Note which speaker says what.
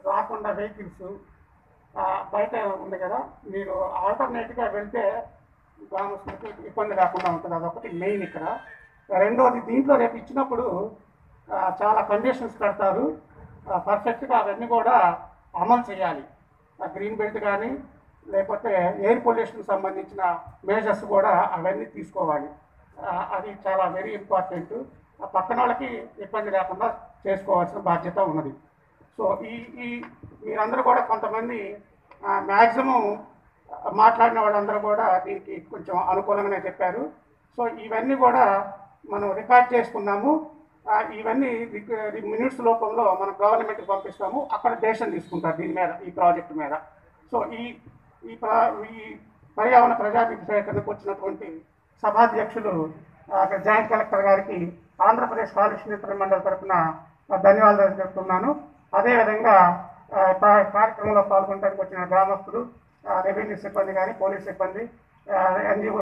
Speaker 1: రాకుండా వెహికల్స్ బయట ఉంది కదా మీరు ఆల్టర్నేట్గా వెళ్తే గ్రామస్తులకి ఇబ్బంది లేకుండా ఉంటుంది అదొకటి మెయిన్ ఇక్కడ రెండోది దీంట్లో రేపు ఇచ్చినప్పుడు ఆ, చాలా కండిషన్స్ పెడతారు పర్ఫెక్ట్గా అవన్నీ కూడా అమలు చేయాలి ఆ గ్రీన్ బెల్ట్ కానీ లేకపోతే ఎయిర్ పొల్యూషన్ సంబంధించిన మేజర్స్ కూడా అవన్నీ తీసుకోవాలి ఆ, అది చాలా వెరీ ఇంపార్టెంట్ ఆ పక్కన వాళ్ళకి ఇబ్బంది లేకుండా చేసుకోవాల్సిన బాధ్యత ఉన్నది సో ఈ ఈ మీరందరూ కూడా కొంతమంది మ్యాక్సిమం మాట్లాడిన వాళ్ళందరూ కూడా దీనికి కొంచెం అనుకూలంగానే చెప్పారు సో ఇవన్నీ కూడా మనం రికార్డ్ చేసుకున్నాము ఆ, ఇవన్నీ మినిట్స్ లోపంలో మనం గవర్నమెంట్కి పంపిస్తాము అక్కడ దేశం తీసుకుంటారు దీని మీద ఈ ప్రాజెక్ట్ మీద సో ఈ ఈ ప్రా ఈ పర్యావరణ ప్రజాభిప్రాయ సేకరణకు వచ్చినటువంటి సభాధ్యక్షులు ఆ, జాయింట్ కలెక్టర్ గారికి ఆంధ్రప్రదేశ్ కాలుష్య నియంత్రణ మండలి తరఫున ధన్యవాదాలు చెప్తున్నాను అదేవిధంగా ఆ, కా- కార్యక్రమంలో పాల్గొనడానికి వచ్చిన గ్రామస్తులు ఆ, రెవెన్యూ సిబ్బంది కానీ పోలీస్ సిబ్బంది ఎన్జిఓ